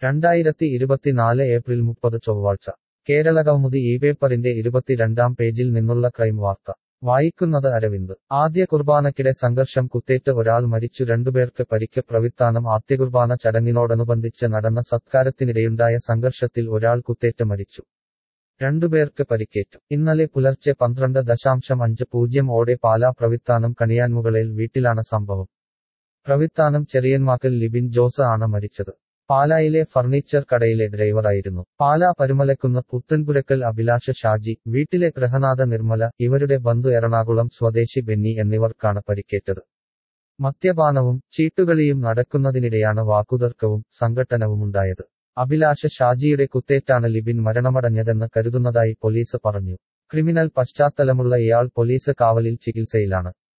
രണ്ടായിരത്തി ഇരുപത്തിനാല് ഏപ്രിൽ മുപ്പത് ചൊവ്വാഴ്ച കേരള കൗമുദി ഈ പേപ്പറിന്റെ ഇരുപത്തിരണ്ടാം പേജിൽ നിന്നുള്ള ക്രൈം വാർത്ത വായിക്കുന്നത് അരവിന്ദ് ആദ്യ കുർബാനയ്ക്കിടെ സംഘർഷം കുത്തേറ്റ് ഒരാൾ മരിച്ചു രണ്ടുപേർക്ക് പരിക്ക് പ്രവിത്താനം ആദ്യകുർബാന ചടങ്ങിനോടനുബന്ധിച്ച് നടന്ന സത്കാരത്തിനിടെയുണ്ടായ സംഘർഷത്തിൽ ഒരാൾ കുത്തേറ്റ് മരിച്ചു രണ്ടുപേർക്ക് പരിക്കേറ്റു ഇന്നലെ പുലർച്ചെ പന്ത്രണ്ട് ദശാംശം അഞ്ച് പൂജ്യം ഓടെ പാലാ പ്രവിത്താനം കണിയാൻമുകളിൽ വീട്ടിലാണ് സംഭവം പ്രവിത്താനം ചെറിയന്മാക്കൽ ലിബിൻ ജോസ് ആണ് മരിച്ചത് പാലായിലെ ഫർണിച്ചർ കടയിലെ ഡ്രൈവറായിരുന്നു പാലാ പരുമലക്കുന്ന് പുത്തൻപുരക്കൽ അഭിലാഷ ഷാജി വീട്ടിലെ ഗൃഹനാഥ നിർമ്മല ഇവരുടെ ബന്ധു എറണാകുളം സ്വദേശി ബെന്നി എന്നിവർക്കാണ് പരിക്കേറ്റത് മദ്യപാനവും ചീട്ടുകളിയും നടക്കുന്നതിനിടെയാണ് വാക്കുതർക്കവും സംഘട്ടനവുമുണ്ടായത് അഭിലാഷ ഷാജിയുടെ കുത്തേറ്റാണ് ലിബിൻ മരണമടഞ്ഞതെന്ന് കരുതുന്നതായി പോലീസ് പറഞ്ഞു ക്രിമിനൽ പശ്ചാത്തലമുള്ള ഇയാൾ പോലീസ് കാവലിൽ ചികിത്സയിലാണ്